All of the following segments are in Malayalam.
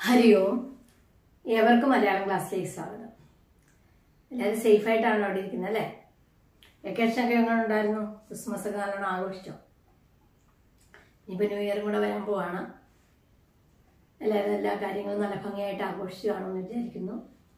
ഹരി ഓം ഏവർക്കും മലയാളം ക്ലാസ്സിലേക്ക് സ്വാഗതം എല്ലാവരും സേഫായിട്ടാണല്ലോ അവിടെ ഇരിക്കുന്നത് അല്ലേ വെക്കേഷനൊക്കെ എങ്ങനെ ഉണ്ടായിരുന്നു ക്രിസ്മസ് ഒക്കെ നല്ലോണം ആഘോഷിച്ചോ ഇനിയിപ്പോൾ ന്യൂ ഇയറും കൂടെ വരാൻ പോവാണ് എല്ലാവരും എല്ലാ കാര്യങ്ങളും നല്ല ഭംഗിയായിട്ട് ആഘോഷിച്ചു കാണുമെന്ന് വിചാരിക്കുന്നു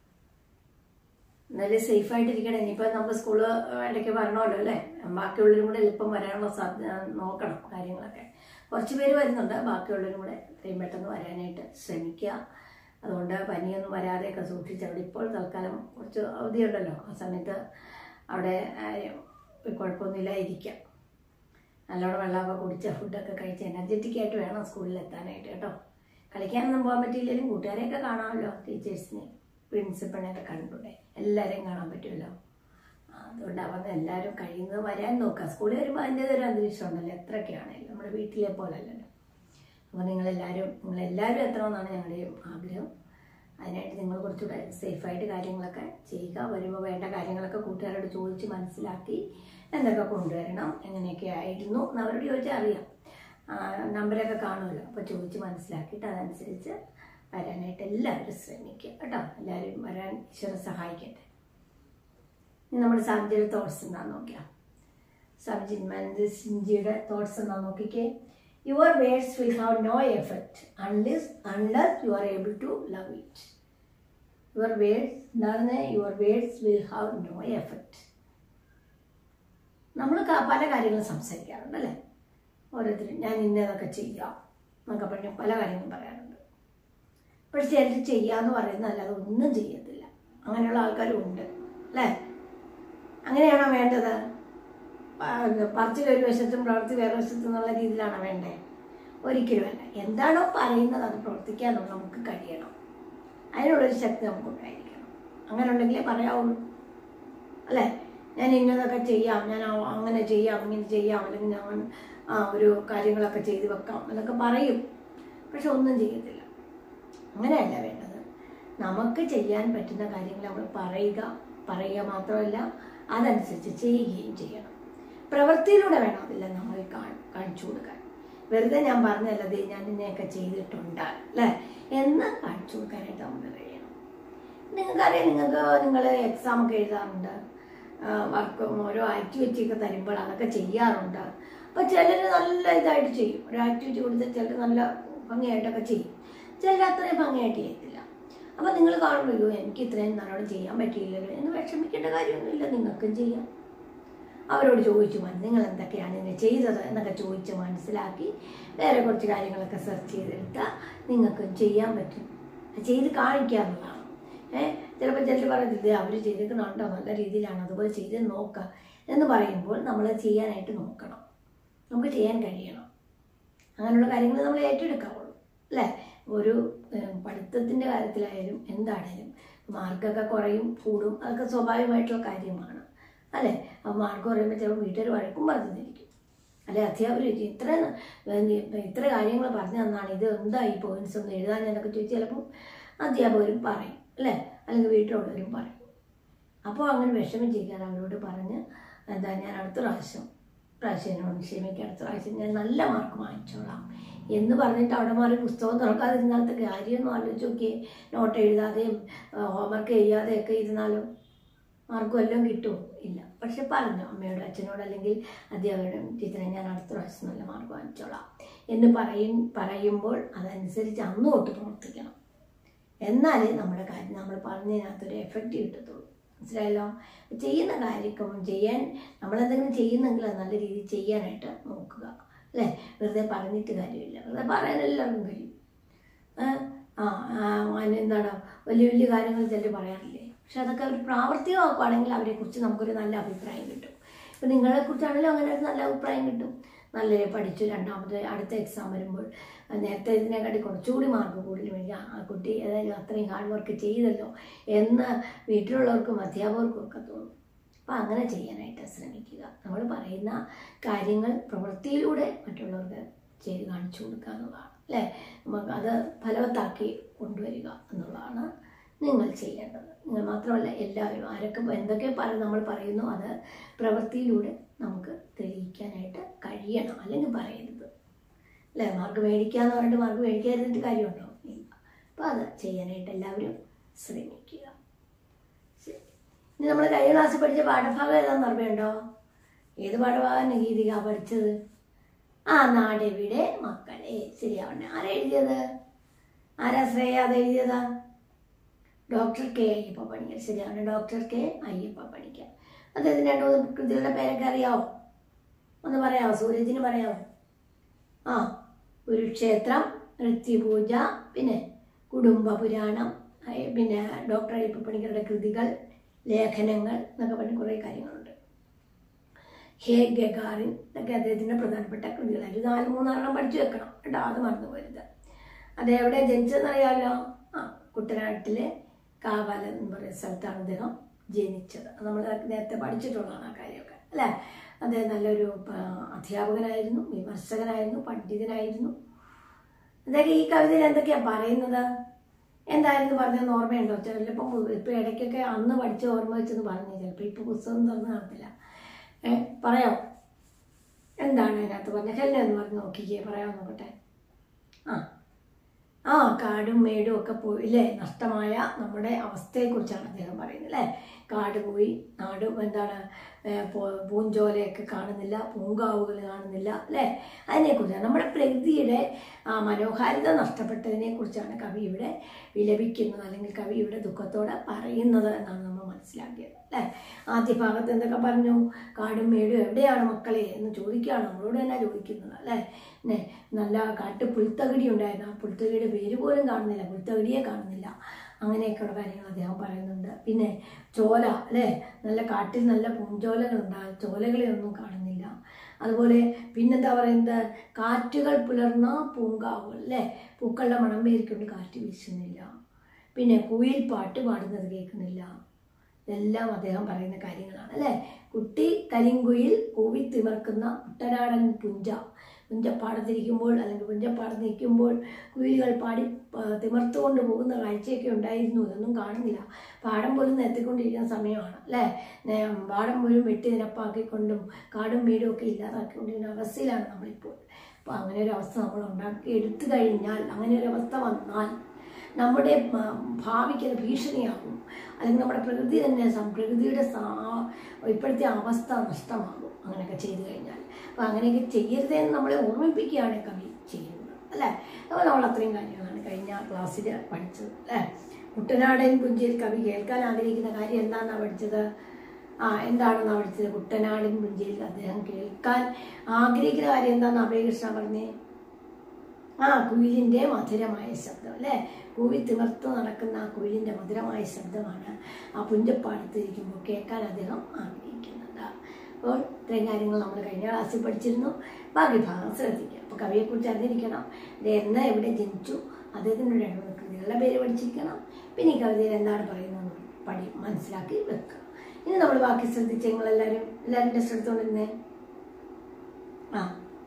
എന്നാലും സേഫായിട്ടിരിക്കണം ഇനിയിപ്പോൾ നമുക്ക് സ്കൂള് ഇടയ്ക്ക് വരണമല്ലോ അല്ലേ ബാക്കിയുള്ളവരും കൂടെ എളുപ്പം വരാനുള്ള സാധ്യത നോക്കണം കാര്യങ്ങളൊക്കെ കുറച്ച് പേര് വരുന്നുണ്ട് ബാക്കിയുള്ളവരും കൂടെ എത്രയും പെട്ടെന്ന് വരാനായിട്ട് ശ്രമിക്കുക അതുകൊണ്ട് പനിയൊന്നും വരാതെയൊക്കെ സൂക്ഷിച്ച് അവിടെ ഇപ്പോൾ തൽക്കാലം കുറച്ച് അവധിയുണ്ടല്ലോ ആ സമയത്ത് അവിടെ ആരും കുഴപ്പമൊന്നുമില്ല ഇരിക്കാം നല്ലോണം വെള്ളമൊക്കെ കുടിച്ച ഫുഡൊക്കെ കഴിച്ച് എനർജറ്റിക് ആയിട്ട് വേണം സ്കൂളിൽ എത്താനായിട്ട് കേട്ടോ കളിക്കാനൊന്നും പോകാൻ പറ്റിയില്ലെങ്കിലും കൂട്ടുകാരെയൊക്കെ കാണാമല്ലോ ടീച്ചേഴ്സിനെ പ്രിൻസിപ്പളിനെയൊക്കെ കണ്ടൂടെ എല്ലാവരെയും കാണാൻ പറ്റുമല്ലോ ആ, അതുകൊണ്ട് അവന്ന് എല്ലാവരും കഴിയുന്നത് വരാൻ നോക്കുക സ്കൂളിൽ വരുമ്പോൾ അതിൻ്റെതൊരു ഒരു അന്തരീക്ഷം ഉണ്ടല്ലോ എത്രയൊക്കെയാണെങ്കിലും നമ്മുടെ വീട്ടിലെ പോലെ അല്ലല്ലോ അപ്പോൾ നിങ്ങളെല്ലാവരും നിങ്ങളെല്ലാവരും എത്തണമെന്നാണ് ഞങ്ങളുടെയും ആഗ്രഹം അതിനായിട്ട് നിങ്ങൾ കുറച്ചുകൂടെ സേഫായിട്ട് കാര്യങ്ങളൊക്കെ ചെയ്യുക വരുമ്പോൾ വേണ്ട കാര്യങ്ങളൊക്കെ കൂട്ടുകാരോട് ചോദിച്ച് മനസ്സിലാക്കി എന്തൊക്കെ കൊണ്ടുവരണം എങ്ങനെയൊക്കെ ആയിരുന്നു എന്ന് അവരോട് ചോദിച്ചാൽ അറിയാം ആ, നമ്പരൊക്കെ കാണുമല്ലോ അപ്പോൾ ചോദിച്ച് മനസ്സിലാക്കിയിട്ട് അതനുസരിച്ച് വരാനായിട്ട് എല്ലാവരും ശ്രമിക്കുക കേട്ടോ എല്ലാവരും വരാൻ ഈശ്വരൻ സഹായിക്കട്ടെ ഇനി നമ്മുടെ സാഞ്ചിയുടെ തോട്ട്സ് എന്താണെന്ന് നോക്കിയാൽ സബ്ജി സിഞ്ചിയുടെ തോട്ട്സ് എന്താണെന്ന് നോക്കിക്കേ your words will have no effect unless unless you are able to love it your words എന്താണ് your words will have no effect നമ്മൾ പല കാര്യങ്ങളും സംസാരിക്കാറുണ്ട് അല്ലേ ഓരോരുത്തരും ഞാൻ ഇന്നതൊക്കെ ചെയ്യാം എന്നൊക്കെ പറഞ്ഞ് പല കാര്യങ്ങളും പറയാറുണ്ട് പക്ഷെ ചിലർ ചെയ്യാന്ന് പറയുന്നത് അല്ലാതെ ഒന്നും ചെയ്യത്തില്ല അങ്ങനെയുള്ള ആൾക്കാരും ഉണ്ട് അല്ലേ അങ്ങനെയാണോ വേണ്ടത് പ- പറച്ചിൽ ഒരു വശത്തും പ്രവൃത്തി വേറെ വശത്തും എന്നുള്ള രീതിയിലാണോ വേണ്ടേ ഒരിക്കലും അല്ല എന്താണോ പറയുന്നത് അത് പ്രവർത്തിക്കാൻ നമുക്ക് കഴിയണം അതിനുള്ളൊരു ശക്തി നമുക്ക് ഉണ്ടായിരിക്കണം അങ്ങനെ ഉണ്ടെങ്കിലേ പറയാവുള്ളൂ അല്ലേ ഞാൻ ഇന്നതൊക്കെ ചെയ്യാം ഞാൻ ആ- അങ്ങനെ ചെയ്യാം ഇങ്ങനെ ചെയ്യാം അല്ലെങ്കിൽ ഞാൻ ആ ഒരു കാര്യങ്ങളൊക്കെ ചെയ്ത് വെക്കാം എന്നൊക്കെ പറയും പക്ഷെ ഒന്നും ചെയ്യത്തില്ല അങ്ങനെയല്ല വേണ്ടത് നമുക്ക് ചെയ്യാൻ പറ്റുന്ന കാര്യങ്ങൾ നമ്മൾ പറയുക പറയുക മാത്രമല്ല അതനുസരിച്ച് ചെയ്യുകയും ചെയ്യണം പ്രവൃത്തിയിലൂടെ വേണം അതെല്ലാം നമ്മൾ കാ- കാണിച്ചു കൊടുക്കാൻ വെറുതെ ഞാൻ പറഞ്ഞല്ല ദേ ഞാൻ ഇന്നെയൊക്കെ ചെയ്തിട്ടുണ്ട് അല്ലേ എന്ന് കാണിച്ചു കൊടുക്കാനായിട്ട് നമുക്ക് കഴിയണം നിങ്ങൾക്കറിയാം നിങ്ങൾക്ക് നിങ്ങൾ എക്സാം ഒക്കെ എഴുതാറുണ്ട് വർക്ക് ഓരോ ആക്ടിവിറ്റി ഒക്കെ തരുമ്പോൾ അതൊക്കെ ചെയ്യാറുണ്ട് അപ്പോൾ ചിലർ നല്ല ഇതായിട്ട് ചെയ്യും ഒരു ആക്ടിവിറ്റി കൊടുത്ത് ചിലർ നല്ല ഭംഗിയായിട്ടൊക്കെ ചെയ്യും ചിലർ അത്രയും ഭംഗിയായിട്ട് ചെയ്യത്തില്ല അപ്പോൾ നിങ്ങൾ കാണുമ്പോൾ അയ്യോ എനിക്ക് ഇത്രയും നല്ലോണം ചെയ്യാൻ പറ്റിയില്ലല്ലോ എന്ന് വിഷമിക്കേണ്ട കാര്യമൊന്നുമില്ല നിങ്ങൾക്കും ചെയ്യാം അവരോട് ചോദിച്ചു മതി നിങ്ങൾ എന്തൊക്കെയാണ് ഇങ്ങനെ ചെയ്തത് എന്നൊക്കെ ചോദിച്ച് മനസ്സിലാക്കി വേറെ കുറച്ച് കാര്യങ്ങളൊക്കെ സെർച്ച് ചെയ്തെടുത്താൽ നിങ്ങൾക്കും ചെയ്യാൻ പറ്റും അത് ചെയ്ത് കാണിക്കാറുള്ളതാണ് ഏഹ് ചിലപ്പോൾ ചിലർ പറയത്തില്ല അവർ ചെയ്തേക്കുന്നുണ്ടോ നല്ല രീതിയിലാണ് അതുപോലെ ചെയ്ത് നോക്കുക എന്ന് പറയുമ്പോൾ നമ്മൾ ചെയ്യാനായിട്ട് നോക്കണം നമുക്ക് ചെയ്യാൻ കഴിയണം അങ്ങനെയുള്ള കാര്യങ്ങൾ നമ്മൾ ഏറ്റെടുക്കാവുള്ളൂ അല്ലേ ഒരു ഏഹ്, പഠിത്തത്തിൻ്റെ കാര്യത്തിലായാലും എന്താണേലും മാർക്കൊക്കെ കുറയും കൂടും അതൊക്കെ സ്വാഭാവികമായിട്ടുള്ള കാര്യമാണ് അല്ലേ അപ്പോൾ മാർക്ക് കുറയുമ്പോൾ ചിലപ്പോൾ വീട്ടുകാർ വഴക്കും പറഞ്ഞിരിക്കും അല്ലെ അധ്യാപകർ ചോദിക്കും ഇത്ര ഏഹ്, ഇത്ര കാര്യങ്ങൾ പറഞ്ഞു തന്നാണ് ഇത് എന്താ ഈ പോയിന്റ്സ് ഒന്നും എഴുതാൻ എന്നൊക്കെ ചോദിച്ചാൽ ചിലപ്പം അധ്യാപകരും പറയും അല്ലേ അല്ലെങ്കിൽ വീട്ടിലുള്ളവരും പറയും അപ്പോൾ അങ്ങനെ വിഷമിച്ചിരിക്കാതെ അവരോട് പറഞ്ഞ് എന്താ ഞാൻ അടുത്ത പ്രാവശ്യം പ്രാവശ്യം എന്നോട് ക്ഷമിക്കുക അടുത്ത പ്രാവശ്യം ഞാൻ നല്ല മാർക്ക് വാങ്ങിച്ചോളാം എന്ന് പറഞ്ഞിട്ട് അവിടെ മാറി പുസ്തകം തുറക്കാതിരുന്നാലത്തെ കാര്യമൊന്നും ആലോചിച്ച് നോക്കിയേ നോട്ട് എഴുതാതെയും ഹോംവർക്ക് ചെയ്യാതെയൊക്കെ ഇരുന്നാലും മാർക്ക് വല്ലതും കിട്ടുമോ ഇല്ല പക്ഷെ പറഞ്ഞു അമ്മയോട് അച്ഛനോട് അല്ലെങ്കിൽ അധ്യാപകരോടും ടീച്ചറെ ഞാൻ അടുത്ത പ്രാവശ്യം നല്ല മാർക്ക് വാങ്ങിച്ചോളാം എന്ന് പറയും പറയുമ്പോൾ അതനുസരിച്ച് അന്ന് തൊട്ട് പ്രവർത്തിക്കണം എന്നാലേ നമ്മുടെ കാര്യം നമ്മൾ പറഞ്ഞതിനകത്തൊരു എഫക്റ്റ് കിട്ടത്തുള്ളൂ മനസ്സിലായല്ലോ ചെയ്യുന്ന കാര്യക്കും ചെയ്യാൻ നമ്മളെന്തെങ്കിലും ചെയ്യുന്നെങ്കിൽ അത് നല്ല രീതിയിൽ ചെയ്യാനായിട്ട് നോക്കുക അല്ലേ വെറുതെ പറഞ്ഞിട്ട് കാര്യമില്ല വെറുതെ പറയാൻ എല്ലാവർക്കും കഴിയും ഏ? ആ ആ, അതിന് എന്താണ് വലിയ വലിയ കാര്യങ്ങൾ ചിലർ പറയാറില്ലേ പക്ഷെ അതൊക്കെ അവർ പ്രാവർത്തികമാക്കുകയാണെങ്കിൽ അവരെക്കുറിച്ച് നമുക്കൊരു നല്ല അഭിപ്രായം കിട്ടും ഇപ്പം നിങ്ങളെക്കുറിച്ചാണെങ്കിലും അങ്ങനെ ഒരു നല്ല അഭിപ്രായം കിട്ടും നല്ല പഠിച്ചു രണ്ടാമത് അടുത്ത എക്സാം വരുമ്പോൾ നേരത്തെ ഇതിനെക്കാട്ടി കുറച്ചുകൂടി മാർക്ക് കൂടുതൽ മേടിക്കുക ആ കുട്ടി ഏതായാലും അത്രയും ഹാർഡ് വർക്ക് ചെയ്തല്ലോ എന്ന് വീട്ടിലുള്ളവർക്കും അധ്യാപകർക്കും ഒക്കെ തോന്നും അപ്പം അങ്ങനെ ചെയ്യാനായിട്ട് ശ്രമിക്കുക നമ്മൾ പറയുന്ന കാര്യങ്ങൾ പ്രവൃത്തിയിലൂടെ മറ്റുള്ളവർക്ക് ചെയ്ത് കാണിച്ചു കൊടുക്കുക എന്നുള്ളതാണ് അല്ലേ നമുക്ക് അത് ഫലവത്താക്കി കൊണ്ടുവരിക എന്നുള്ളതാണ് നിങ്ങൾ ചെയ്യേണ്ടത് നിങ്ങൾ മാത്രമല്ല എല്ലാവരും ആരൊക്കെ എന്തൊക്കെ പറ നമ്മൾ പറയുന്നു അത് പ്രവൃത്തിയിലൂടെ നമുക്ക് തെളിയിക്കാനായിട്ട് കഴിയണം അല്ലെങ്കിൽ പറയരുത് അല്ലേ മാർക്ക് മേടിക്കാന്ന് പറഞ്ഞിട്ട് മാർക്ക് മേടിക്കാതിരുന്നിട്ട് കാര്യമുണ്ടോ ഇല്ല അപ്പോൾ അത് ചെയ്യാനായിട്ട് എല്ലാവരും ശ്രമിക്കുക ശരി ഇനി നമ്മൾ കഴിഞ്ഞ ക്ലാസ്സിൽ പഠിച്ച പാഠഭാഗം ഏതാണെന്ന് ഓർമ്മയുണ്ടോ ഏത് പാഠഭാഗമാണ് ഗീതിക പഠിച്ചത് ആ നാടെവിടെ മക്കളെ ശരിയാവണേ ആരാ എഴുതിയത് ആരാ ശ്രേയ അത് എഴുതിയതാ ഡോക്ടർ കെ അയ്യപ്പ പണിക്കർ ശരിയാണ് ഡോക്ടർ കെ അയ്യപ്പ പണിക്കർ അദ്ദേഹത്തിന് രണ്ട് മൂന്ന് കൃതികളുടെ പേരൊക്കെ അറിയാവോ ഒന്ന് പറയാമോ സൂരജിന് പറയാമോ ആ കുരുക്ഷേത്രം നൃത്യപൂജ പിന്നെ കുടുംബ പുരാണം അയ് പിന്നെ ഡോക്ടർ അയ്യപ്പ പണിക്കരുടെ കൃതികൾ ലേഖനങ്ങൾ എന്നൊക്കെ പറഞ്ഞ് കുറേ കാര്യങ്ങളുണ്ട് ഹേ ഗഗാറിൻ ഇതൊക്കെ അദ്ദേഹത്തിൻ്റെ പ്രധാനപ്പെട്ട കൃതികളായിരുന്നു നാല് മൂന്നാറെണ്ണം പഠിച്ചു വെക്കണം കേട്ടോ അത് മറന്നു പോരുത് അത് എവിടെ ജനിച്ചതെന്നറിയാമല്ലോ ആ കുട്ടനാട്ടിലെ കാവാലം എന്ന് പറയുന്ന സ്ഥലത്താണ് അദ്ദേഹം ജനിച്ചത് അത് നമ്മൾ നേരത്തെ പഠിച്ചിട്ടുള്ളതാണ് ആ കാര്യമൊക്കെ അല്ലേ അദ്ദേഹം നല്ലൊരു ആ, അധ്യാപകനായിരുന്നു വിമർശകനായിരുന്നു പണ്ഡിതനായിരുന്നു അദ്ദേഹം ഈ കവിതയിൽ എന്തൊക്കെയാണ് പറയുന്നത് എന്തായിരുന്നു പറഞ്ഞതെന്ന് ഓർമ്മയുണ്ടോ ചിലപ്പം ഇപ്പം ഇടയ്ക്കൊക്കെ അന്ന് പഠിച്ച ഓർമ്മ വെച്ചെന്ന് പറഞ്ഞു ചിലപ്പോൾ ഇപ്പോൾ പുസ്തകം തുറന്ന് കാണത്തില്ല ഏ പറയാം എന്താണ് അതിനകത്ത് പറഞ്ഞത് ഹെല്ല എന്ന് പറഞ്ഞ് നോക്കിക്കേ പറയാൻ നോക്കട്ടെ ആ ആ കാടും മേടും ഒക്കെ പോയി ഇല്ലേ നഷ്ടമായ നമ്മുടെ അവസ്ഥയെക്കുറിച്ചാണ് അദ്ദേഹം പറയുന്നത് അല്ലേ കാട് പോയി നാട് എന്താണ് ഏ, പോ- പൂഞ്ചോലയൊക്കെ കാണുന്നില്ല പൂങ്കാവുകൾ കാണുന്നില്ല അല്ലേ അതിനെക്കുറിച്ചാണ് നമ്മുടെ പ്രകൃതിയുടെ ആ മനോഹാരിത നഷ്ടപ്പെട്ടതിനെ കുറിച്ചാണ് കവി ഇവിടെ വിലപിക്കുന്നത് അല്ലെങ്കിൽ കവി ഇവിടെ ദുഃഖത്തോടെ പറയുന്നത് എന്നാണ് നമ്മൾ മനസ്സിലാക്കിയത് അല്ലേ ആദ്യ ഭാഗത്ത് എന്തൊക്കെ പറഞ്ഞു കാടും മേടും എവിടെയാണ് മക്കളെ എന്ന് ചോദിക്കുകയാണ് നമ്മളോട് തന്നെ ചോദിക്കുന്നത് അല്ലേ പിന്നെ നല്ല കാട്ട് പുൽത്തകിടി ഉണ്ടായിരുന്നു ആ പുൽത്തകിടിയുടെ പേര് പോലും കാണുന്നില്ല പുൽത്തകിടിയെ കാണുന്നില്ല അങ്ങനെയൊക്കെയുള്ള കാര്യങ്ങൾ അദ്ദേഹം പറയുന്നുണ്ട് പിന്നെ ചോല അല്ലേ നല്ല കാട്ടിൽ നല്ല പൂഞ്ചോലകളുണ്ട് ആ ചോലകളെ ഒന്നും കാണുന്നില്ല അതുപോലെ പിന്നെന്താ പറയുന്നത് കാറ്റുകൾ പുലർന്ന പൂങ്കാവുകൾ അല്ലേ പൂക്കളുടെ മണം പേരിക്കൊണ്ട് കാറ്റ് വീശുന്നില്ല പിന്നെ കുയിൽ പാട്ട് പാടുന്നത് കേൾക്കുന്നില്ല ഇതെല്ലാം അദ്ദേഹം പറയുന്ന കാര്യങ്ങളാണ് അല്ലേ കുട്ടി കരിങ്കുയിൽ കൂവി തിമർക്കുന്ന കുട്ടനാടൻ പുഞ്ച പുഞ്ചപ്പാടത്തിരിക്കുമ്പോൾ അല്ലെങ്കിൽ പുഞ്ചപ്പാടത്ത് നിൽക്കുമ്പോൾ കുയിലുകൾ പാടി ആ, തിമർത്തുകൊണ്ട് പോകുന്ന കാഴ്ചയൊക്കെ ഉണ്ടായിരുന്നു ഇതൊന്നും കാണുന്നില്ല പാടം പോലും നിരത്തിക്കൊണ്ടിരിക്കുന്ന സമയമാണ് അല്ലേ നേ- പാടം മുഴുവൻ വെട്ടി നിരപ്പാക്കിക്കൊണ്ടും കാടും വീടും ഒക്കെ ഇല്ലാതാക്കിക്കൊണ്ടിരിക്കുന്ന അവസ്ഥയിലാണ് നമ്മളിപ്പോൾ അപ്പോൾ അങ്ങനെ ഒരു അവസ്ഥ നമ്മൾ ഉണ്ടാക്കി എടുത്തു കഴിഞ്ഞാൽ അങ്ങനെ ഒരു അവസ്ഥ വന്നാൽ നമ്മുടെ മ- ഭാവിക്ക് അത് ഭീഷണിയാകും അല്ലെങ്കിൽ നമ്മുടെ പ്രകൃതി തന്നെ സം- പ്രകൃതിയുടെ സാ- ഇപ്പോഴത്തെ അവസ്ഥ നഷ്ടമാകും അങ്ങനെയൊക്കെ ചെയ്തു കഴിഞ്ഞാൽ അപ്പോൾ അങ്ങനെയൊക്കെ ചെയ്യരുതെന്ന് നമ്മളെ ഓർമ്മിപ്പിക്കുകയാണ് കവി ചെയ്യുന്നത് അല്ലേ അപ്പോൾ നമ്മൾ അത്രയും കാര്യങ്ങളാണ് കഴിഞ്ഞ ക്ലാസ്സിൽ പഠിച്ചത് അല്ലേ കുട്ടനാടൻ പുഞ്ചയിൽ കവി കേൾക്കാൻ ആഗ്രഹിക്കുന്ന കാര്യം എന്താണെന്നാണ് പഠിച്ചത് ആ എന്താണെന്നാണ് പഠിച്ചത് കുട്ടനാടൻ പുഞ്ചയിൽ അദ്ദേഹം കേൾക്കാൻ ആഗ്രഹിക്കുന്ന കാര്യം എന്താണെന്ന് അഭയകൃഷ്ണ പറഞ്ഞേ ആ കുയിലിൻ്റെ മധുരമായ ശബ്ദം അല്ലേ കൂവി തിമർത്ത് നടക്കുന്ന ആ കുയിലിൻ്റെ മധുരമായ ശബ്ദമാണ് ആ പുഞ്ചപ്പാടത്ത് ഇരിക്കുമ്പോൾ കേൾക്കാൻ അദ്ദേഹം ആഗ്രഹിക്കുന്നത് അപ്പോൾ ഇത്രയും കാര്യങ്ങൾ നമ്മൾ കഴിഞ്ഞ ക്ലാസ്സിൽ പഠിച്ചിരുന്നു ബാക്കി ഭാഗം ശ്രദ്ധിക്കുക അപ്പോൾ കവിയെക്കുറിച്ച് അറിഞ്ഞിരിക്കണം ഇത് എന്ന് എവിടെ ജനിച്ചു അദ്ദേഹത്തിൻ്റെ രണ്ട് മൂന്ന് കൃതികളുടെ പേര് പഠിച്ചിരിക്കണം പിന്നെ ഈ കവിതയിൽ എന്താണ് പറയുന്നത് പഠി മനസ്സിലാക്കി വെക്കുക ഇനി നമ്മൾ ബാക്കി ശ്രദ്ധിച്ച് നിങ്ങളെല്ലാവരും എല്ലാവരും ടെസ്റ്റ് എടുത്തുകൊണ്ടിരുന്നേ ആ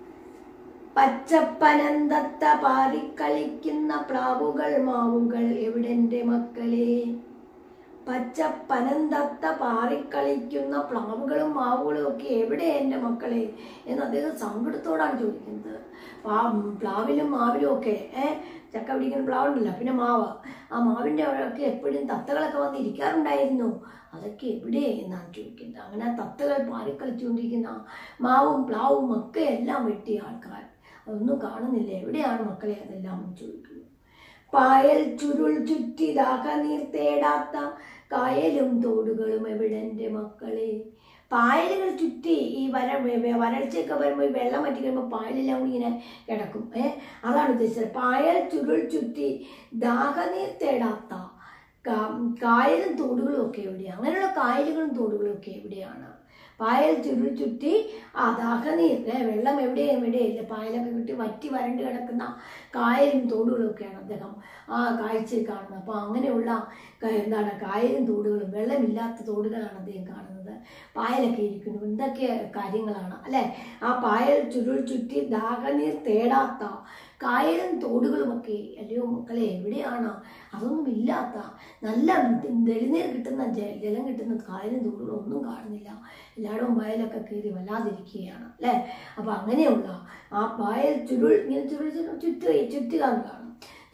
പച്ചപ്പനന്തത്ത പാറിക്കളിക്കുന്ന പ്ലാവുകൾ മാവുകൾ എവിടെന്റെ മക്കളെ പച്ചപ്പനന്തത്ത പാറിക്കളിക്കുന്ന പ്ലാവുകളും മാവുകളും ഒക്കെ എവിടെ എൻ്റെ മക്കളെ എന്ന് അദ്ദേഹം സങ്കടത്തോടാണ് ചോദിക്കുന്നത് പാ പ്ലാവിലും മാവിലും ഒക്കെ ഏ ചക്ക പിടിക്കുന്ന പ്ലാവുണ്ടല്ലോ പിന്നെ മാവ് ആ മാവിൻ്റെ അവിടെയൊക്കെ എപ്പോഴും തത്തകളൊക്കെ വന്ന് ഇരിക്കാറുണ്ടായിരുന്നു അതൊക്കെ എവിടെ എന്നാണ് ചോദിക്കുന്നത് അങ്ങനെ ആ തത്തകൾ പാറിക്കളിച്ചുകൊണ്ടിരിക്കുന്ന മാവും പ്ലാവും ഒക്കെ എല്ലാം വെട്ടിയ ആൾക്കാർ അതൊന്നും കാണുന്നില്ല എവിടെയാണ് മക്കളെ അതെല്ലാം എന്ന് ചോദിക്കുന്നു പായൽ ചുരുൾ ചുറ്റി ദാഹനീർ തേടാത്ത കായലും തോടുകളും എവിടെൻ്റെ മക്കളെ പായലുകൾ ചുറ്റി ഈ വര വെ- വരൾച്ചയൊക്കെ വരുമ്പോൾ ഈ വെള്ളം വറ്റി കഴിയുമ്പോൾ പായലെല്ലാം കൂടി ഇങ്ങനെ കിടക്കും ഏ അതാണ് ഉദ്ദേശിച്ചത് പായൽ ചുരുൾ ചുറ്റി ദാഹനീർ തേടാത്ത കാ- കായലും തോടുകളും ഒക്കെ എവിടെയാണ് അങ്ങനെയുള്ള കായലുകളും തോടുകളും ഒക്കെ എവിടെയാണ് പായൽ ചുരുൾ ചുറ്റി ആ ദാഹനീർ ഏ, വെള്ളം എവിടെയും എവിടെയില്ല പായലൊക്കെ ചുറ്റി വറ്റി വരണ്ട് കിടക്കുന്ന കായലും തോടുകളും ഒക്കെയാണ് അദ്ദേഹം ആ കാഴ്ചയിൽ കാണുന്നത് അപ്പോൾ അങ്ങനെയുള്ള ക- എന്താണ് കായലും തോടുകളും വെള്ളമില്ലാത്ത തോടുകളാണ് അദ്ദേഹം കാണുന്നത് പായലൊക്കെ ഇരിക്കുന്നു എന്തൊക്കെ കാര്യങ്ങളാണ് അല്ലേ ആ പായൽ ചുരുൾ ചുറ്റി ദാഹനീർ തേടാത്ത കായലും തോടുകളുമൊക്കെ അല്ലയോ മക്കളെ എവിടെയാണ് അതൊന്നും ഇല്ലാത്ത നല്ല തെളിനീർ കിട്ടുന്ന ജ- ജലം കിട്ടുന്ന കായലും തോടുകളും ഒന്നും കാണുന്നില്ല എല്ലായിടവും വയലൊക്കെ കയറി വല്ലാതിരിക്കുകയാണ് അല്ലേ അപ്പോൾ അങ്ങനെയുള്ള ആ വയൽ ചുരുൾ ഇങ്ങനെ ചുരുൾ ചുരുൾ ചുറ്റുക ചുറ്റുക എന്ന് കാണും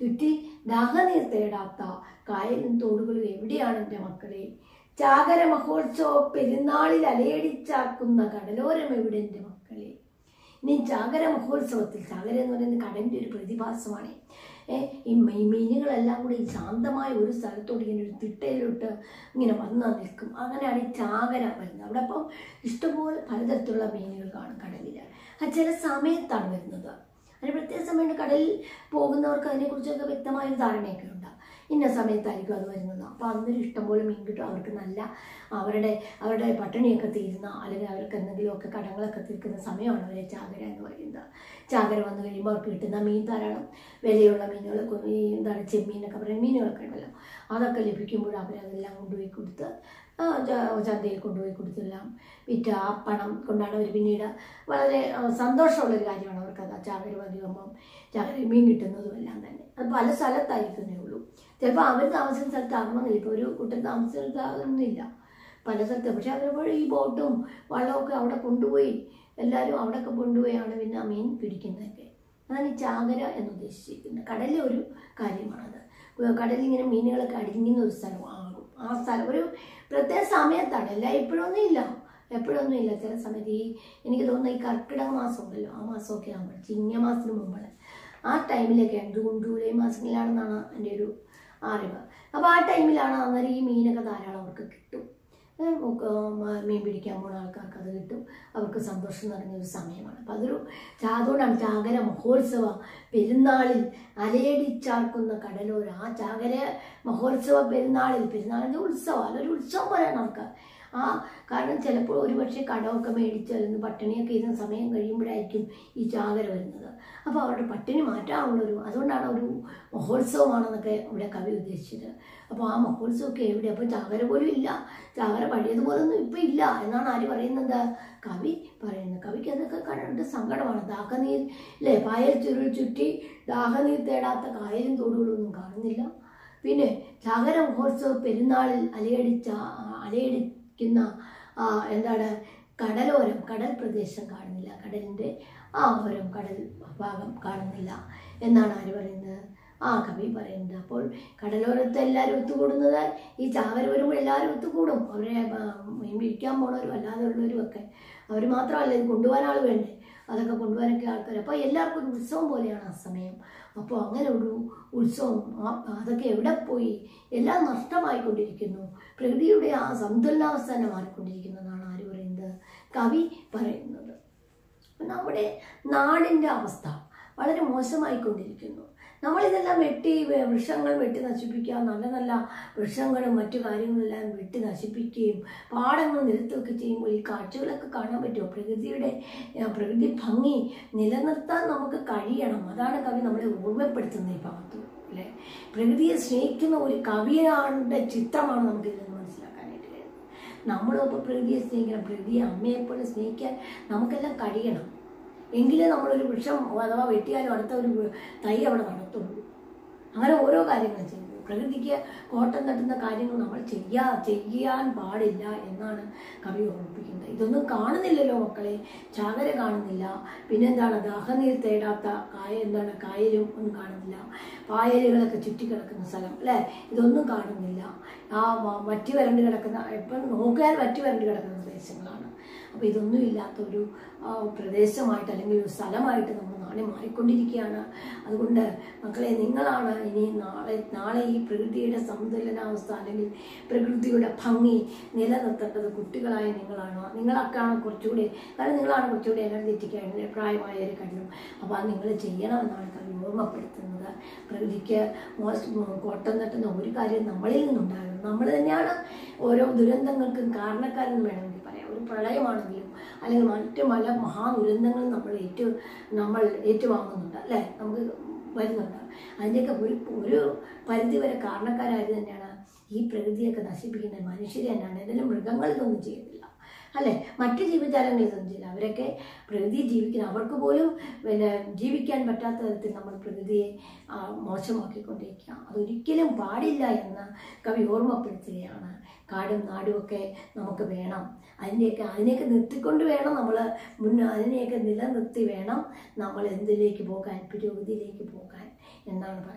ചുറ്റി ദാഹനീർ തേടാത്ത കായലും തോടുകളും എവിടെയാണ് എൻ്റെ മക്കളെ ചാകര മഹോത്സവ പെരുന്നാളിൽ അലയടിച്ചാക്കുന്ന കടലോരം എവിടെ എൻ്റെ മക്കളെ ഇനി ചാകര മഹോത്സവത്തിൽ ചാകര എന്ന് പറയുന്നത് കടലിൻ്റെ ഒരു പ്രതിഭാസമാണ് ഏ, ഈ മീ- മീനുകളെല്ലാം കൂടി ഈ ശാന്തമായ ഒരു സ്ഥലത്തോട്ട് ഇങ്ങനെ ഒരു തിട്ടയിലോട്ട് ഇങ്ങനെ വന്ന് നിൽക്കും അങ്ങനെയാണ് ഈ ചാകര വരുന്നത് അവിടെ അപ്പം ഇഷ്ടംപോലെ പലതരത്തിലുള്ള മീനുകൾ കാണും കടലിൽ അത് ചില സമയത്താണ് വരുന്നത് അതിന് പ്രത്യേക സമയത്ത് കടലിൽ പോകുന്നവർക്ക് അതിനെക്കുറിച്ചൊക്കെ വ്യക്തമായ ഒരു ധാരണയൊക്കെ ഉണ്ട് ഇന്ന സമയത്തായിരിക്കും അത് വരുന്നത് അപ്പോൾ അന്നൊരു ഇഷ്ടംപോലെ മീൻ കിട്ടും അവർക്ക് നല്ല അവരുടെ അവരുടെ പട്ടിണിയൊക്കെ തീരുന്ന അല്ലെങ്കിൽ അവർക്ക് എന്തെങ്കിലുമൊക്കെ കടങ്ങളൊക്കെ തീർക്കുന്ന സമയമാണ് അവരെ ചാകര എന്ന് പറയുന്നത് ചാകര വന്നു കഴിയുമ്പോൾ അവർക്ക് കിട്ടുന്ന മീൻ ധാരാളം വിലയുള്ള മീനുകൾ കൊ- ഈ എന്താണ് ചെമ്മീനൊക്കെ പറയുന്ന മീനുകളൊക്കെ ഉണ്ടല്ലോ അതൊക്കെ ലഭിക്കുമ്പോൾ അവരതെല്ലാം കൊണ്ടുപോയി കൊടുത്ത് ആ, ച- ചന്തയിൽ കൊണ്ടുപോയി കൊടുത്തെല്ലാം വിറ്റ് ആ പണം കൊണ്ടാണ് അവർ പിന്നീട് വളരെ ആ, സന്തോഷമുള്ളൊരു കാര്യമാണ് അവർക്കത് ചാകര മതിയാകുമ്പം ചാകര മീൻ കിട്ടുന്നതും എല്ലാം തന്നെ അത് പല സ്ഥലത്തായിരിക്കുന്നേ ഉള്ളൂ ചിലപ്പോൾ അവർ താമസിക്കുന്ന സ്ഥലത്താകണമെന്നില്ല ഇപ്പോൾ ഒരു കുട്ടൻ താമസിക്കുന്ന സ്ഥലത്താകുന്നില്ല പല സ്ഥലത്ത് പക്ഷെ അവരപ്പോൾ ഈ ബോട്ടും വള്ളമൊക്കെ അവിടെ കൊണ്ടുപോയി എല്ലാവരും അവിടെയൊക്കെ കൊണ്ടുപോയാണ് പിന്നെ ആ മീൻ പിടിക്കുന്നതൊക്കെ അതാണ് ഈ ചാകര എന്ന് ഉദ്ദേശിച്ചിരിക്കുന്നത് കടലിലെ ഒരു കാര്യമാണത് കടലിൽ ഇങ്ങനെ മീനുകളൊക്കെ അടിങ്ങുന്ന ഒരു സ്ഥലമാകും ആ സ്ഥലം ഒരു പ്രത്യേക സമയത്താണ് അല്ല ഇപ്പോഴൊന്നും ഇല്ല എപ്പോഴൊന്നും ഇല്ല ചില സമയത്ത് ഈ എനിക്ക് തോന്നുന്നു ഈ കർക്കിടക മാസം ഉണ്ടല്ലോ ആ മാസമൊക്കെ ആകുമ്പോൾ ചിങ്ങമാസത്തിന് മുമ്പാണ് ആ ടൈമിലൊക്കെയാണ് ജൂൺ ജൂലൈ മാസങ്ങളിലാണെന്നാണ് എൻ്റെ ഒരു അറിവ് അപ്പോൾ ആ ടൈമിലാണ് അന്നേരം ഈ മീനൊക്കെ ധാരാളം അവർക്ക് കിട്ടും ഏ, ഒക്കെ, മ- മീൻ പിടിക്കാൻ പോകുന്ന ആൾക്കാർക്ക് അത് കിട്ടും അവർക്ക് സന്തോഷം നിറഞ്ഞ ഒരു സമയമാണ് അപ്പം അതൊരു ചാ- അതുകൊണ്ടാണ് ചാകര മഹോത്സവ പെരുന്നാളിൽ അലയടിച്ചാർക്കുന്ന കടലോര ആ ചാകര മഹോത്സവ പെരുന്നാളിൽ പെരുന്നാളിൻ്റെ ഉത്സവം അതൊരു ഉത്സവം പോലെയാണ് നമുക്ക് ആ കാരണം ചിലപ്പോൾ ഒരുപക്ഷെ കടമൊക്കെ മേടിച്ച് അല്ലെങ്കിൽ പട്ടിണിയൊക്കെ ഇരുന്ന സമയം കഴിയുമ്പോഴായിരിക്കും ഈ ചാകര വരുന്നത് അപ്പോൾ അവരുടെ പട്ടിണി മാറ്റാനുള്ളൊരു അതുകൊണ്ടാണ് ഒരു മഹോത്സവമാണെന്നൊക്കെ ഇവിടെ കവി ഉദ്ദേശിച്ചത് അപ്പോൾ ആ മഹോത്സവമൊക്കെ എവിടെ അപ്പോൾ ചാകര പോലും ഇല്ല ചാകര പഴയതുപോലൊന്നും ഇപ്പം ഇല്ല എന്നാണ് ആര് പറയുന്നത് കവി പറയുന്നത് കവിക്ക് അതൊക്കെ കണ്ടിട്ട് സങ്കടമാണ് ദാഹനീർ അല്ലേ പായൽ ചുരുൾ ചുറ്റി ദാഹനീർ തേടാത്ത കായലും തോടുകളൊന്നും കാണുന്നില്ല പിന്നെ ചാകര മഹോത്സവ പെരുന്നാളിൽ അലയടിച്ച അലയടിക്കുന്ന ആ, എന്താണ് കടലോരം കടൽ പ്രദേശം കാണുന്നില്ല കടലിൻ്റെ ആ ഓരം കടൽ ഭാഗം കാണുന്നില്ല എന്നാണ് ആര് പറയുന്നത് ആ കവി പറയുന്നത് അപ്പോൾ കടലോരത്ത് എല്ലാവരും ഒത്തുകൂടുന്നത് ഈ ചാവര വരുമ്പോൾ എല്ലാവരും ഒത്തുകൂടും അവരെ ആ, മീൻ പിടിക്കാൻ പോണവരും അല്ലാതെ ഉള്ളവരും ഒക്കെ അവർ മാത്രമല്ല ഇത് കൊണ്ടുപോകാൻ ആൾ വേണ്ടേ അതൊക്കെ കൊണ്ടുപോകാനൊക്കെ ആൾക്കാർ അപ്പോൾ എല്ലാവർക്കും ഒരു ഉത്സവം പോലെയാണ് ആ സമയം അപ്പോൾ അങ്ങനെ ഒരു ഉത്സവം ആ- അതൊക്കെ എവിടെ പോയി എല്ലാം നഷ്ടമായിക്കൊണ്ടിരിക്കുന്നു പ്രകൃതിയുടെ ആ സന്തുലനാവസ്ഥ തന്നെ മാറിക്കൊണ്ടിരിക്കുന്നതാണ് ആര് പറയുന്നത് കവി പറയുന്നത് നമ്മുടെ നാടിൻ്റെ അവസ്ഥ വളരെ മോശമായിക്കൊണ്ടിരിക്കുന്നു നമ്മളിതെല്ലാം വെട്ടി വെ- വൃക്ഷങ്ങൾ വെട്ടി നശിപ്പിക്കുക നല്ല നല്ല വൃക്ഷങ്ങളും മറ്റു കാര്യങ്ങളെല്ലാം വെട്ടി നശിപ്പിക്കുകയും പാടങ്ങൾ നിരത്തുകയൊക്കെ ചെയ്യുമ്പോൾ ഈ കാഴ്ചകളൊക്കെ കാണാൻ പറ്റുമോ പ്രകൃതിയുടെ ഏഹ്, പ്രകൃതി ഭംഗി നിലനിർത്താൻ നമുക്ക് കഴിയണം അതാണ് കവി നമ്മളെ ഓർമ്മപ്പെടുത്തുന്നത് ഈ ഭാഗത്ത് അല്ലേ പ്രകൃതിയെ സ്നേഹിക്കുന്ന ഒരു കവിയുടെ ചിത്രമാണ് നമുക്ക് ഇതിൽ നിന്ന് മനസ്സിലാക്കാനായിട്ട് കഴിയുന്നത് നമ്മളും ഇപ്പോൾ പ്രകൃതിയെ സ്നേഹിക്കണം പ്രകൃതിയെ അമ്മയെപ്പോലെ സ്നേഹിക്കാൻ നമുക്കെല്ലാം കഴിയണം എങ്കിലേ നമ്മളൊരു വൃക്ഷം അഥവാ വെട്ടിയാലും അടുത്ത ഒരു വൃ- തൈ അവിടെ നടത്തുള്ളൂ അങ്ങനെ ഓരോ കാര്യങ്ങളും ചെയ്യുന്നത് പ്രകൃതിക്ക് കോട്ടം തട്ടുന്ന കാര്യങ്ങൾ നമ്മൾ ചെയ്യാ ചെയ്യാൻ പാടില്ല എന്നാണ് കവി ഓർമ്മിപ്പിക്കുന്നത് ഇതൊന്നും കാണുന്നില്ലല്ലോ മക്കളെ ചാകര കാണുന്നില്ല പിന്നെന്താണ് ദാഹനീർ തേടാത്ത കായ എന്താണ് കായലും ഒന്നും കാണുന്നില്ല പായലുകളൊക്കെ ചുറ്റിക്കിടക്കുന്ന സ്ഥലം അല്ലേ ഇതൊന്നും കാണുന്നില്ല ആ വ- വറ്റി വരണ്ട് കിടക്കുന്ന ഇപ്പം നോക്കിയാൽ വറ്റി വരണ്ട് കിടക്കുന്ന പ്രദേശങ്ങളാണ് അപ്പോൾ ഇതൊന്നും ഇല്ലാത്ത ഒരു ആ, പ്രദേശമായിട്ട് അല്ലെങ്കിൽ ഒരു സ്ഥലമായിട്ട് നമ്മൾ നാളെ മാറിക്കൊണ്ടിരിക്കുകയാണ് അതുകൊണ്ട് മക്കളെ നിങ്ങളാണ് ഇനി നാളെ നാളെ ഈ പ്രകൃതിയുടെ സന്തുലനാവസ്ഥ അല്ലെങ്കിൽ പ്രകൃതിയുടെ ഭംഗി നിലനിർത്തേണ്ടത് കുട്ടികളായ നിങ്ങളാണ് നിങ്ങളൊക്കെയാണ് കുറച്ചുകൂടി കാരണം നിങ്ങളാണ് കുറച്ചുകൂടി എനർജറ്റിക് ആയിട്ട് പ്രായമായവരെ കണ്ടും അപ്പോൾ അത് നിങ്ങൾ ചെയ്യണമെന്നാണ് കവി ഓർമ്മപ്പെടുത്തുന്നത് പ്രകൃതിക്ക് മോശം കോട്ടം തട്ടുന്ന ഒരു കാര്യം നമ്മളിൽ നിന്നുണ്ടാകണം നമ്മൾ തന്നെയാണ് ഓരോ ദുരന്തങ്ങൾക്കും കാരണക്കാരെന്ന് വേണമെങ്കിൽ പറയാം ഒരു പ്രളയമാണെങ്കിലും അല്ലെങ്കിൽ മറ്റ് പല മഹാദുരന്തങ്ങളും നമ്മൾ ഏറ്റു നമ്മൾ ഏറ്റുവാങ്ങുന്നുണ്ട് അല്ലേ നമുക്ക് വരുന്നുണ്ട് അതിൻ്റെയൊക്കെ ഒരു ഒരു പരിധിവരെ കാരണക്കാരായത് തന്നെയാണ് ഈ പ്രകൃതിയൊക്കെ നശിപ്പിക്കുന്ന മനുഷ്യരെ തന്നെയാണ് ഏതെങ്കിലും മൃഗങ്ങൾ ഇതൊന്നും ചെയ്യുന്നില്ല അല്ലേ മറ്റ് ജീവജാലങ്ങൾ ഇതൊന്നും ചെയ്യില്ല അവരൊക്കെ പ്രകൃതി ജീവിക്കുന്ന അവർക്ക് പോലും പിന്നെ ജീവിക്കാൻ പറ്റാത്ത തരത്തിൽ നമ്മൾ പ്രകൃതിയെ ആ, മോശമാക്കിക്കൊണ്ടിരിക്കുക അതൊരിക്കലും പാടില്ല എന്ന് കവി ഓർമ്മപ്പെടുത്തുകയാണ് കാടും നാടും ഒക്കെ നമുക്ക് വേണം അതിനെയൊക്കെ അതിനെയൊക്കെ നിർത്തിക്കൊണ്ട് വേണം നമ്മൾ മുൻ അതിനെയൊക്കെ നിലനിർത്തി വേണം നമ്മൾ എന്തിലേക്ക് പോകാൻ പുരോഗതിയിലേക്ക് പോകാൻ എന്നാണ് പറയുന്നത്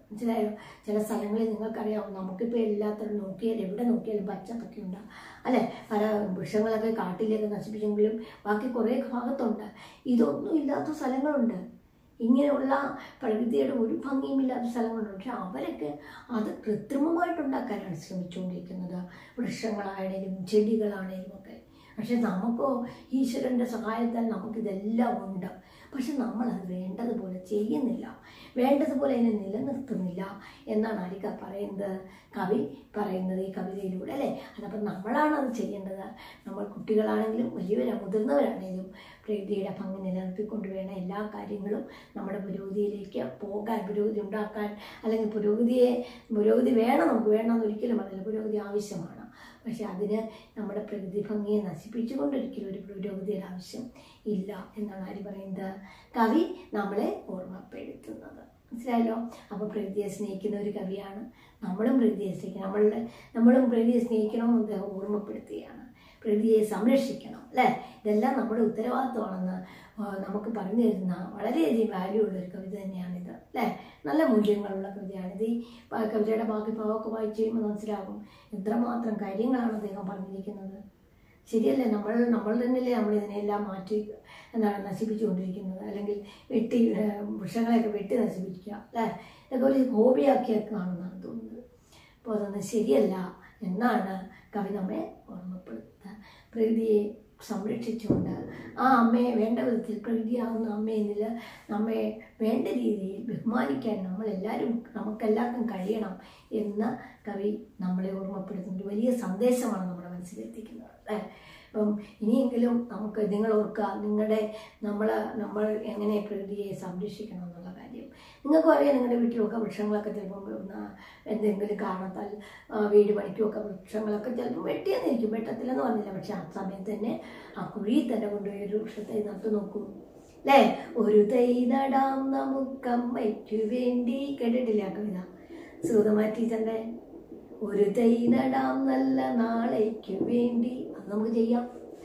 മനസ്സിലായോ ചില സ്ഥലങ്ങളിൽ നിങ്ങൾക്കറിയാം നമുക്കിപ്പോൾ എല്ലാത്തിനും നോക്കിയാൽ എവിടെ നോക്കിയാലും പച്ചപ്പൊക്കെ ഉണ്ടാകും അല്ലെ പല വൃക്ഷങ്ങളൊക്കെ കാട്ടിലേക്ക് നശിപ്പിച്ചെങ്കിലും ബാക്കി കുറേ ഭാഗത്തുണ്ട് ഇതൊന്നും ഇല്ലാത്ത സ്ഥലങ്ങളുണ്ട് ഇങ്ങനെയുള്ള പ്രകൃതിയുടെ ഒരു ഭംഗിയുമില്ലാത്ത സ്ഥലങ്ങളുണ്ട് പക്ഷെ അവരൊക്കെ അത് കൃത്രിമമായിട്ടുണ്ടാക്കാനാണ് ശ്രമിച്ചുകൊണ്ടിരിക്കുന്നത് വൃക്ഷങ്ങളാണേലും ചെടികളാണേലും ഒക്കെ പക്ഷെ നമുക്കോ ഈശ്വരൻ്റെ സഹായത്താൽ നമുക്കിതെല്ലാം ഉണ്ട് പക്ഷെ നമ്മളത് വേണ്ടതുപോലെ ചെയ്യുന്നില്ല വേണ്ടതുപോലെ അതിനെ നിലനിർത്തുന്നില്ല എന്നാണ് ആരിക്ക പറയുന്നത് കവി പറയുന്നത് ഈ കവിതയിലൂടെ അല്ലേ അതപ്പം നമ്മളാണ് അത് ചെയ്യേണ്ടത് നമ്മൾ കുട്ടികളാണെങ്കിലും വലിയവരാ മുതിർന്നവരാണെങ്കിലും പ്രകൃതിയുടെ ഭംഗി നിലനിർത്തിക്കൊണ്ട് വേണം എല്ലാ കാര്യങ്ങളും നമ്മുടെ പുരോഗതിയിലേക്ക് പോകാൻ പുരോഗതി ഉണ്ടാക്കാൻ അല്ലെങ്കിൽ പുരോഗതിയെ പുരോഗതി വേണം നമുക്ക് വേണമെന്ന് ഒരിക്കലും പറയില്ല പുരോഗതി ആവശ്യമാണ് പക്ഷെ അതിന് നമ്മുടെ പ്രകൃതി ഭംഗിയെ നശിപ്പിച്ചുകൊണ്ടൊരിക്കലും ഒരു പുരോഗതിയുടെ ആവശ്യം ഇല്ല എന്നാണ് ആര് പറയുന്നത് കവി നമ്മളെ ഓർമ്മപ്പെടുത്തുന്നത് മനസ്സിലായല്ലോ അപ്പോൾ പ്രകൃതിയെ സ്നേഹിക്കുന്ന ഒരു കവിയാണ് നമ്മളും പ്രകൃതിയെ സ്നേഹിക്കണം നമ്മളുടെ നമ്മളും പ്രകൃതിയെ സ്നേഹിക്കണമെന്ന് അദ്ദേഹം ഓർമ്മപ്പെടുത്തുകയാണ് പ്രകൃതിയെ സംരക്ഷിക്കണം അല്ലേ ഇതെല്ലാം നമ്മുടെ ഉത്തരവാദിത്വമാണെന്ന് ആ, നമുക്ക് പറഞ്ഞു തരുന്ന വളരെയധികം വാല്യൂ ഉള്ള ഒരു കവിത തന്നെയാണിത് അല്ലേ നല്ല മൂല്യങ്ങളുള്ള കവിതയാണിത് ഈ പ- കവിതയുടെ ബാക്കി ഭാഗമൊക്കെ വായിച്ചു കഴിയുമ്പോൾ മനസ്സിലാകും എത്രമാത്രം കാര്യങ്ങളാണ് അദ്ദേഹം പറഞ്ഞിരിക്കുന്നത് ശരിയല്ലേ നമ്മൾ നമ്മൾ തന്നെയല്ലേ നമ്മൾ ഇതിനെല്ലാം മാറ്റി എന്താണ് നശിപ്പിച്ചുകൊണ്ടിരിക്കുന്നത് അല്ലെങ്കിൽ വെട്ടി ഏഹ്, വൃക്ഷങ്ങളെയൊക്കെ വെട്ടി നശിപ്പിക്കുക അല്ലേ ഇതൊക്കെ ഒരു ഹോബിയാക്കിയൊക്കെ കാണുന്നതാണ് തോന്നുന്നത് അപ്പോൾ അതൊന്നും ശരിയല്ല എന്നാണ് കവി നമ്മെ ഓർമ്മപ്പെടുത്തുന്നത് പ്രകൃതിയെ സംരക്ഷിച്ചുകൊണ്ട് ആ അമ്മയെ വേണ്ട വിധത്തിൽ പ്രകൃതിയാകുന്ന അമ്മയെ നില നമ്മെ വേണ്ട രീതിയിൽ ബഹുമാനിക്കാൻ നമ്മളെല്ലാവരും നമുക്കെല്ലാവർക്കും കഴിയണം എന്ന് കവി നമ്മളെ ഓർമ്മപ്പെടുത്തുന്ന ഒരു വലിയ സന്ദേശമാണ് നമ്മുടെ മനസ്സിലെത്തിക്കുന്നത് അല്ലേ അപ്പം ഇനിയെങ്കിലും നമുക്ക് നിങ്ങൾ ഓർക്കുക നിങ്ങളുടെ നമ്മൾ നമ്മൾ എങ്ങനെ പ്രകൃതിയെ സംരക്ഷിക്കണം എന്നുള്ള കാര്യം നിങ്ങൾക്കും അറിയാം നിങ്ങളുടെ വീട്ടിലൊക്കെ വൃക്ഷങ്ങളൊക്കെ ചിലപ്പം ആ, എന്തെങ്കിലും കാരണത്താൽ ആ, വീട് പണിക്കുമൊക്കെ വൃക്ഷങ്ങളൊക്കെ ചിലപ്പോൾ വെട്ടിയെന്നിരിക്കും വെട്ടത്തില്ലെന്ന് പറഞ്ഞില്ല പക്ഷെ ആ സമയത്ത് തന്നെ ആ കുഴിയിൽ തന്നെ കൊണ്ടുപോയി ഒരു വൃക്ഷത്തെ നട്ടു നോക്കൂ അല്ലേ ഒരു തൈ നടാം നമുക്കമ്മയ്ക്കു വേണ്ടി കേട്ടിട്ടില്ല ആ കവിത സുഗതമാ ടീച്ചറിന്റെ ഒരു തൈ നടാം നല്ല നാളേക്ക് വേണ്ടി അത് നമുക്ക് ചെയ്യാം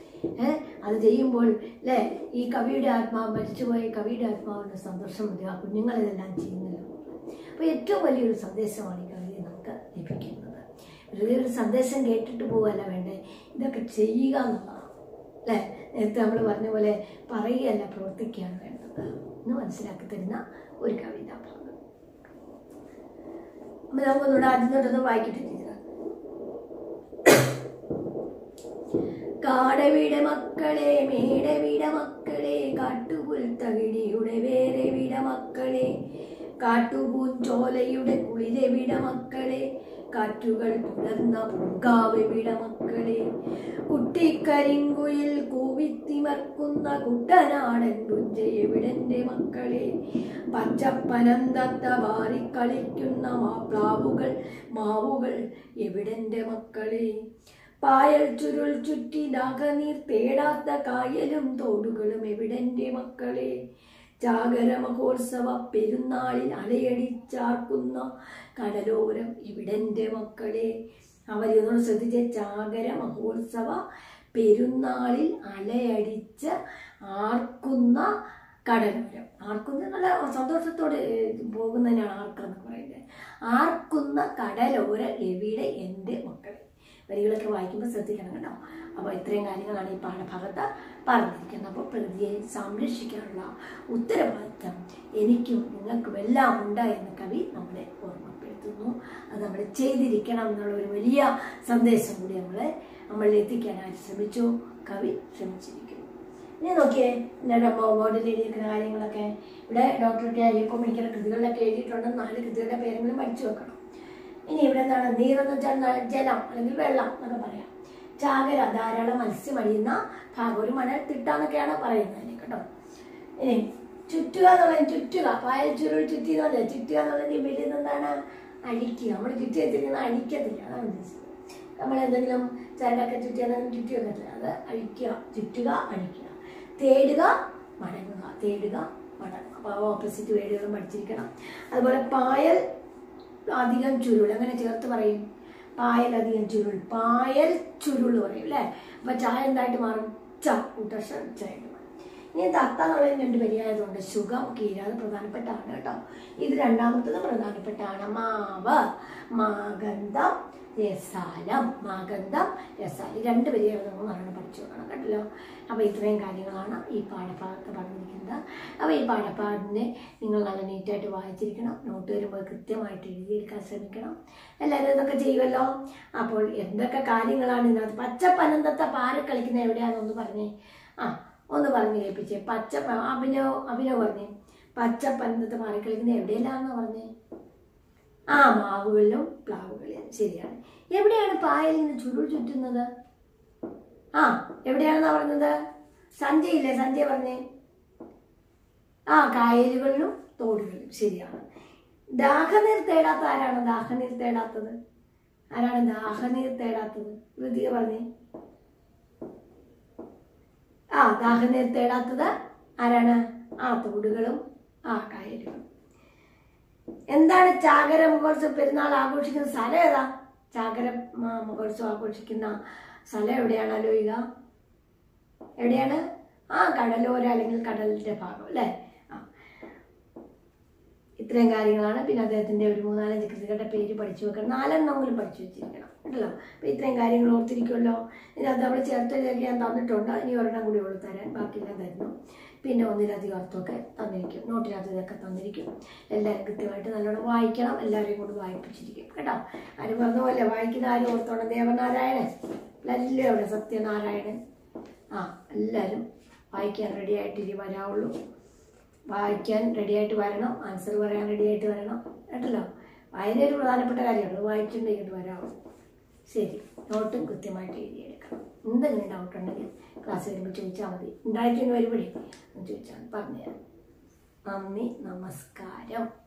ഏ അത് ചെയ്യുമ്പോൾ അല്ലേ ഈ കവിയുടെ ആത്മാവ് മരിച്ചുപോയ കവിയുടെ ആത്മാവിൻ്റെ സന്തോഷം മതി ആ കുഞ്ഞുങ്ങളിതെല്ലാം ചെയ്യുന്നല്ലോ അപ്പോൾ ഏറ്റവും വലിയൊരു സന്ദേശമാണ് ഈ കവിതയിൽ നമുക്ക് ലഭിക്കുന്നത് വെറുതെ ഒരു സന്ദേശം കേട്ടിട്ട് പോവുകയല്ല വേണ്ടേ ഇതൊക്കെ ചെയ്യുക എന്നുള്ളതാണ് അല്ലേ നേരത്തെ നമ്മൾ പറഞ്ഞ പോലെ പറയുകയല്ല പ്രവർത്തിക്കുകയാണ് വേണ്ടത് എന്ന് മനസ്സിലാക്കി തരുന്ന ഒരു കവിത ഭാഗം അപ്പം നമുക്കൊന്നുകൂടെ ആദ്യം തൊട്ടൊന്ന് വായിക്കട്ടെ ടീച്ചർ കാടവിട മക്കളെ മേടവിട മക്കളെ കാട്ടുപുൽ തകിടിയുടെ വേറെ വിട മക്കളെ കാട്ടുപൂഞ്ചോലയുടെ കുളിരെ വിട മക്കളെ കാറ്റുകൾ പുലർന്ന പൂങ്കാവ് വിട മക്കളെ കുട്ടിക്കരിങ്കുയിൽ കൂവിത്തിമർക്കുന്ന കുട്ടനാടൻ പുഞ്ചയെവിടന്റെ മക്കളെ പച്ചപ്പനന്തത്ത വാരിക്കളിക്കുന്ന മാപ്ലാവുകൾ മാവുകൾ എവിടന്റെ മക്കളെ പായൽ ചുരുൾ ചുറ്റി ദാഹനീർ തേടാത്ത കായലും തോടുകളും എവിടന്റെ മക്കളെ ജാഗര മഹോത്സവ പെരുന്നാളിൽ അലയടിച്ചാർക്കുന്ന കടലോരം ഇവിടന്റെ മക്കളെ അവരൊന്നും ശ്രദ്ധിച്ച ജാഗര മഹോത്സവ പെരുന്നാളിൽ അലയടിച്ച് ആർക്കുന്ന കടലോരം ആർക്കുന്ന നല്ല സന്തോഷത്തോടെ ഏഹ്, പോകുന്നതിനാണ് ആർക്കെന്ന് പറയുന്നത് ആർക്കുന്ന കടലോര എവിടെ എൻ്റെ മക്കളെ വരികളൊക്കെ വായിക്കുമ്പോൾ ശ്രദ്ധിക്കണം കേട്ടോ അപ്പോൾ ഇത്രയും കാര്യങ്ങളാണ് ഈ പാഠഭാഗത്ത് പറഞ്ഞിരിക്കുന്നത് അപ്പോൾ പ്രകൃതിയെ സംരക്ഷിക്കാനുള്ള ഉത്തരവാദിത്തം എനിക്കും നിങ്ങൾക്കും എല്ലാം ഉണ്ട് എന്ന് കവി നമ്മളെ ഓർമ്മപ്പെടുത്തുന്നു അത് നമ്മൾ ചെയ്തിരിക്കണം എന്നുള്ള ഒരു വലിയ സന്ദേശം കൂടി നമ്മളെ നമ്മളിൽ എത്തിക്കാനായിട്ട് ശ്രമിച്ചു കവി ശ്രമിച്ചിരിക്കുന്നു ഇനി നോക്കിയേ എൻ്റെ ബോർഡിൽ എഴുതിയിരിക്കുന്ന കാര്യങ്ങളൊക്കെ ഇവിടെ ഡോക്ടർ ടി അയ്യപ്പ മെഡിക്കൽ കൃതികളിലൊക്കെ എഴുതിയിട്ടുണ്ട് നാല് കൃതികളുടെ പേരെങ്കിലും പഠിച്ചു വെക്കണം ഇനി ഇവിടെ എന്താണ് നീരെന്ന് വെച്ചാൽ ന- ജലം അല്ലെങ്കിൽ വെള്ളം എന്നൊക്കെ പറയാം ചാകര ധാരാളം മത്സ്യം അടിയുന്ന ഭാഗം ഒരു മണൽ തിട്ടാന്നൊക്കെയാണ് പറയുന്നത് കേട്ടോ ഇനി ചുറ്റുക എന്നുള്ളത് ചുറ്റുക പായൽ ചുരുൾ ചുറ്റി എന്ന് പറഞ്ഞാൽ ചുറ്റുക എന്നുള്ളത് വീട്ടിൽ നിന്ന് എന്താണ് അഴിക്കുക നമ്മൾ ചുറ്റി വെച്ചിരിക്കുന്ന അഴിക്കത്തില്ല അതാണ് ഉദ്ദേശിച്ചത് നമ്മൾ എന്തെങ്കിലും ചരടൊക്കെ ചുറ്റി എന്തെങ്കിലും ചുറ്റി വെക്കത്തില്ല അത് അഴിക്കുക ചുറ്റുക അഴിക്കുക തേടുക മടങ്ങുക തേടുക മടങ്ങുക അപ്പോൾ ഓപ്പോസിറ്റ് വേർഡുകളും പഠിച്ചിരിക്കണം അതുപോലെ പായൽ അധികം ചുരുൾ അങ്ങനെ ചേർത്ത് പറയും പായൽ അധികം ചുരുൾ പായൽ ചുരുൾ പറയും അല്ലേ അപ്പൊ ചായ എന്തായിട്ട് മാറും ച കൂട്ടക്ഷരം ചായിട്ട് മാറും ഇനി തത്ത എന്നുള്ളതിന് രണ്ട് പര്യായതുണ്ട് സുഖം കീര അത് പ്രധാനപ്പെട്ടാണ് കേട്ടോ ഇത് രണ്ടാമത്തത് പ്രധാനപ്പെട്ടാണ് മാവ് മാഗന്ധം രസാലം മാഗന്ധം രസാലം ഈ രണ്ട് പര്യായം നമ്മൾ നല്ലോണം പഠിച്ചു വെക്കണം കേട്ടല്ലോ അപ്പോൾ ഇത്രയും കാര്യങ്ങളാണ് ഈ പാഠഭാഗത്ത് പറഞ്ഞിരിക്കുന്നത് അപ്പോൾ ഈ പാഠഭാഗത്തിനെ നിങ്ങൾ നല്ല നീറ്റായിട്ട് വായിച്ചിരിക്കണം നോട്ട് വരുമ്പോൾ കൃത്യമായിട്ട് എഴുതിയെടുക്കാൻ ശ്രമിക്കണം എല്ലാവരും ഇതൊക്കെ ചെയ്യുമല്ലോ അപ്പോൾ എന്തൊക്കെ കാര്യങ്ങളാണ് ഇതിനകത്ത് പച്ചപ്പനന്തത്തെ പാര കളിക്കുന്ന എവിടെയാണെന്നൊന്ന് പറഞ്ഞേ ആ ഒന്ന് പറഞ്ഞു കേൾപ്പിച്ചേ പച്ച പ- അഭിനവ് അഭിനവ് പറഞ്ഞേ പച്ചപ്പനന്തത്തെ പാര കളിക്കുന്ന എവിടെയെല്ലാന്ന് പറഞ്ഞേ ആ മാവുകളിലും പ്ലാവുകളിലും ശരിയാണ് എവിടെയാണ് പായൽ നിന്ന് ചുരുൾ ചുറ്റുന്നത് ആ എവിടെയാണെന്നാ പറഞ്ഞത് സഞ്ജയില്ലേ സഞ്ജയ് പറഞ്ഞേ ആ കായലുകളിലും തോടുകളിലും ശരിയാണ് ദാഹനീർ തേടാത്ത ആരാണ് ദാഹനീർ തേടാത്തത് ആരാണ് ദാഹനീർ തേടാത്തത് കൃതിക പറഞ്ഞേ ആ ദാഹനീർ തേടാത്തത് ആരാണ് ആ തോടുകളും ആ കായലുകളും എന്താണ് ചാകര മഹോത്സവം പെരുന്നാൾ ആഘോഷിക്കുന്ന സ്ഥലം ഏതാ ചാകര മ- മഹോത്സവം ആഘോഷിക്കുന്ന സ്ഥലം എവിടെയാണ് ആലോചിക്കുക എവിടെയാണ് ആ കടലോര അല്ലെങ്കിൽ കടലിന്റെ ഭാഗം അല്ലേ ആ ഇത്രയും കാര്യങ്ങളാണ് പിന്നെ അദ്ദേഹത്തിന്റെ ഒരു മൂന്നാലഞ്ച് കൃതികളുടെ പേര് പഠിച്ചു വെക്കണം നാലെണ്ണമെങ്കിലും പഠിച്ചു വെച്ചിരിക്കണം കേട്ടല്ലോ അപ്പൊ ഇത്രയും കാര്യങ്ങൾ ഓർത്തിരിക്കുമല്ലോ ഇതിനകത്ത് നമ്മൾ ചേർത്തലൊക്കെ ഞാൻ തന്നിട്ടുണ്ട് ഇനി ഒരെണ്ണം കൂടി ഉള്ളു തരാൻ ബാക്കിയെല്ലാം തരുന്നു പിന്നെ ഒന്നിലധികം അർത്ഥമൊക്കെ തന്നിരിക്കും നോട്ടിനകത്ത് ഇതൊക്കെ തന്നിരിക്കും എല്ലാവരും കൃത്യമായിട്ട് നല്ലോണം വായിക്കണം എല്ലാവരെയും കൊണ്ട് വായിപ്പിച്ചിരിക്കും കേട്ടോ ആരും പറഞ്ഞ പോലെ വായിക്കുന്ന ആരും ഓർത്തോണം ദേവനാരായണൻ എല്ലാവരും അവിടെ സത്യനാരായണൻ ആ എല്ലാവരും വായിക്കാൻ റെഡി ആയിട്ടിരി വരാവുള്ളൂ വായിക്കാൻ റെഡിയായിട്ട് വരണം ആൻസർ പറയാൻ റെഡിയായിട്ട് വരണം കേട്ടല്ലോ വായന ഒരു പ്രധാനപ്പെട്ട കാര്യമാണ് വായിച്ചിട്ടുണ്ടെങ്കിൽ വരാവുള്ളൂ ശരി നോട്ടും കൃത്യമായിട്ട് എഴുതിയെടുക്കണം എന്തെങ്കിലും ഡൗട്ട് ഉണ്ടെങ്കിൽ ക്ലാസ് വരുമ്പോൾ ചോദിച്ചാൽ മതി ഉണ്ടായിട്ടൊന്ന് വരുമ്പോഴേ ഒന്ന് ചോദിച്ചാൽ മതി പറഞ്ഞുതരാം നന്ദി നമസ്കാരം